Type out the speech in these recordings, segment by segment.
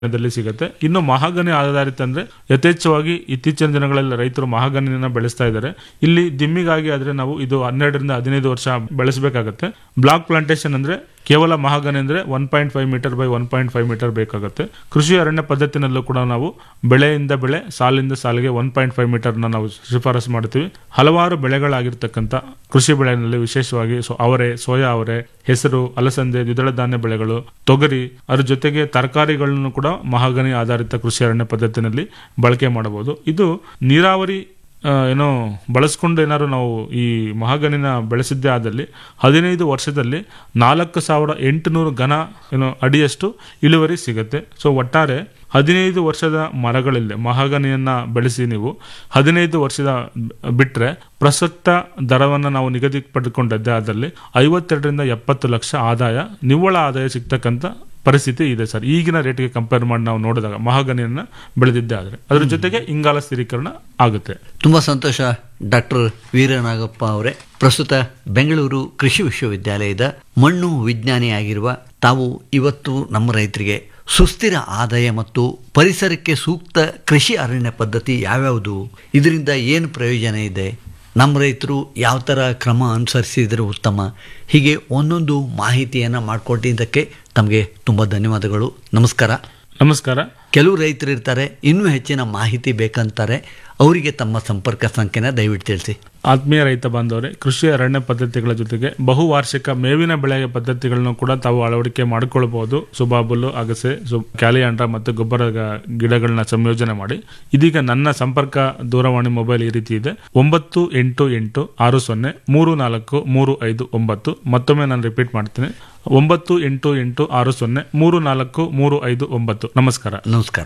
ದಲ್ಲಿ ಸಿಗುತ್ತೆ ಇನ್ನು ಮಹಾಗನಿ ಆಧಾರಿತ ಅಂದ್ರೆ ಯಥೇಚ್ಛವಾಗಿ ಇತ್ತೀಚಿನ ದಿನಗಳಲ್ಲಿ ರೈತರು ಮಹಾಗನಿನ ಬೆಳೆಸ್ತಾ ಇದ್ದಾರೆ ಇಲ್ಲಿ ದಿಮ್ಮಿಗಾಗಿ ಆದ್ರೆ ನಾವು ಇದು ಹನ್ನೆರಡರಿಂದ ಹದಿನೈದು ವರ್ಷ ಬೆಳೆಸಬೇಕಾಗತ್ತೆ ಬ್ಲಾಕ್ ಪ್ಲಾಂಟೇಶನ್ ಅಂದ್ರೆ ಕೇವಲ ಮಹಾಗನಿ ಅಂದ್ರೆ one point five metre by one point five metre ಬೇಕಾಗುತ್ತೆ ಕೃಷಿ ಅರಣ್ಯ ಪದ್ಧತಿನಲ್ಲೂ ಕೂಡ ನಾವು ಬೆಳೆಯಿಂದ ಬೆಳೆ ಸಾಲಿಂದ ಸಾಲಿಗೆ ಒನ್ ಪಾಯಿಂಟ್ ಫೈವ್ ಮೀಟರ್ ನಾವು ಶಿಫಾರಸು ಮಾಡ್ತೀವಿ ಹಲವಾರು ಬೆಳೆಗಳಾಗಿರ್ತಕ್ಕಂಥ ಕೃಷಿ ಬೆಳೆಯಲ್ಲಿ ವಿಶೇಷವಾಗಿ ಸೊ ಅವರೆ ಸೋಯಾ ಅವರೆ ಹೆಸರು ಅಲಸಂದೆ ದ್ವಿದಳ ಧಾನ್ಯ ಬೆಳೆಗಳು ತೊಗರಿ ಅದ್ರ ಜೊತೆಗೆ ತರಕಾರಿಗಳನ್ನು ಕೂಡ ಮಹಾಗನಿ ಆಧಾರಿತ ಕೃಷಿ ಅರಣ್ಯ ಪದ್ಧತಿನಲ್ಲಿ ಬಳಕೆ ಮಾಡಬಹುದು ಇದು ನೀರಾವರಿ ಆ, ಏನೋ ಬಳಸ್ಕೊಂಡು ಏನಾದ್ರು ನಾವು ಈ ಮಹಾಗನಿನ ಬೆಳೆಸಿದ್ದೇ ಆದಲ್ಲಿ ಹದಿನೈದು ವರ್ಷದಲ್ಲಿ ನಾಲ್ಕು ಸಾವಿರ ಎಂಟುನೂರು ಘನ ಏನೋ ಅಡಿಯಷ್ಟು ಇಳುವರಿ ಸಿಗುತ್ತೆ ಸೊ ಒಟ್ಟಾರೆ ಹದಿನೈದು ವರ್ಷದ ಮರಗಳಲ್ಲಿ ಮಹಾಗನಿಯನ್ನ ಬೆಳೆಸಿ ನೀವು ಹದಿನೈದು ವರ್ಷದ ಬಿಟ್ರೆ ಪ್ರಸಕ್ತ ದರವನ್ನು ನಾವು ನಿಗದಿ ಪಡೆದುಕೊಂಡದ್ದೇ ಆದಲ್ಲಿ ಐವತ್ತೆರಡರಿಂದ ಎಪ್ಪತ್ತು ಲಕ್ಷ ಆದಾಯ ನಿವ್ವಳ ಆದಾಯ ಸಿಗ್ತಕ್ಕಂಥ ಪರಿಸ್ಥಿತಿ ಇದೆ ಸರ್ ಈಗಿನ ರೇಟ್ಗೆ ಕಂಪೇರ್ ಮಾಡಿ ನಾವು ನೋಡಿದಾಗ ಮಹಾಗನಿಯನ್ನ ಬೆಳೆದಿದ್ದೇ ಆದರೆ ಅದ್ರ ಜೊತೆಗೆ ಇಂಗಾಲ ಸ್ಥಿರೀಕರಣ ಆಗುತ್ತೆ ತುಂಬ ಸಂತೋಷ ಡಾಕ್ಟರ್ ವೀರನಾಗಪ್ಪ ಅವರೇ ಪ್ರಸ್ತುತ ಬೆಂಗಳೂರು ಕೃಷಿ ವಿಶ್ವವಿದ್ಯಾಲಯದ ಮಣ್ಣು ವಿಜ್ಞಾನಿಯಾಗಿರುವ ತಾವು ಇವತ್ತು ನಮ್ಮ ರೈತರಿಗೆ ಸುಸ್ಥಿರ ಆದಾಯ ಮತ್ತು ಪರಿಸರಕ್ಕೆ ಸೂಕ್ತ ಕೃಷಿ ಅರಣ್ಯ ಪದ್ಧತಿ ಯಾವ್ಯಾವುದು ಇದರಿಂದ ಏನು ಪ್ರಯೋಜನ ಇದೆ ನಮ್ಮ ರೈತರು ಯಾವ ಥರ ಕ್ರಮ ಅನುಸರಿಸಿದರೆ ಉತ್ತಮ ಹೀಗೆ ಒಂದೊಂದು ಮಾಹಿತಿಯನ್ನು ಮಾಡಿಕೊಟ್ಟಿದ್ದಕ್ಕೆ ತಮಗೆ ತುಂಬ ಧನ್ಯವಾದಗಳು ನಮಸ್ಕಾರ ನಮಸ್ಕಾರ ಕೆಲವು ರೈತರು ಇರ್ತಾರೆ ಇನ್ನೂ ಹೆಚ್ಚಿನ ಮಾಹಿತಿ ಬೇಕಂತಾರೆ ಅವರಿಗೆ ತಮ್ಮ ಸಂಪರ್ಕ ಸಂಖ್ಯೆನ ದಯವಿಟ್ಟು ತಿಳಿಸಿ ಆತ್ಮೀಯ ರೈತ ಬಾಂಧವರೇ ಕೃಷಿ ಅರಣ್ಯ ಪದ್ಧತಿಗಳ ಜೊತೆಗೆ ಬಹುವಾರ್ಷಿಕ ಮೇವಿನ ಬೆಳೆಯ ಪದ್ಧತಿಗಳನ್ನು ಕೂಡ ತಾವು ಅಳವಡಿಕೆ ಮಾಡಿಕೊಳ್ಳಬಹುದು ಸುಬಾಬುಲು ಅಗಸೆ ಸು ಕ್ಯಾಲಿಯಾಂಡ್ರ ಮತ್ತು ಗೊಬ್ಬರ ಗಿಡಗಳನ್ನ ಸಂಯೋಜನೆ ಮಾಡಿ ಇದೀಗ ನನ್ನ ಸಂಪರ್ಕ ದೂರವಾಣಿ ಮೊಬೈಲ್ ಈ ರೀತಿ ಇದೆ ಒಂಬತ್ತು ಎಂಟು ಎಂಟು ಆರು ಸೊನ್ನೆ ಮೂರು ನಾಲ್ಕು ಮೂರು ಐದು ಒಂಬತ್ತು ಮತ್ತೊಮ್ಮೆ ನಾನು ರಿಪೀಟ್ ಮಾಡ್ತೀನಿ ಒಂಬತ್ತು ಎಂಟು ಎಂಟು ಆರು ಸೊನ್ನೆ ಮೂರು ನಾಲ್ಕು ಮೂರು ಐದು ಒಂಬತ್ತು ನಮಸ್ಕಾರ ನಮಸ್ಕಾರ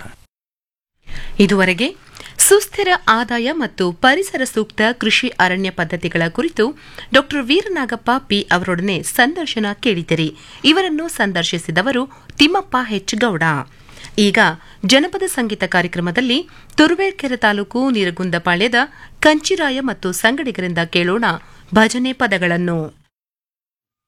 ಇದುವರೆಗೆ ಸುಸ್ಥಿರ ಆದಾಯ ಮತ್ತು ಪರಿಸರ ಸೂಕ್ತ ಕೃಷಿ ಅರಣ್ಯ ಪದ್ಧತಿಗಳ ಕುರಿತು ಡಾಕ್ಟರ್ ವೀರನಾಗಪ್ಪ ಪಿ ಅವರೊಡನೆ ಸಂದರ್ಶನ ಕೇಳಿದಿರಿ ಇವರನ್ನು ಸಂದರ್ಶಿಸಿದವರು ತಿಮ್ಮಪ್ಪ ಹೆಚ್ ಗೌಡ ಈಗ ಜನಪದ ಸಂಗೀತ ಕಾರ್ಯಕ್ರಮದಲ್ಲಿ ತುರುವೇಕೆರೆ ತಾಲೂಕು ನೀರಗುಂದಪಾಳ್ಯದ ಕಂಚಿರಾಯ ಮತ್ತು ಸಂಗಡಿಗರಿಂದ ಕೇಳೋಣ ಭಜನೆ ಪದಗಳನ್ನು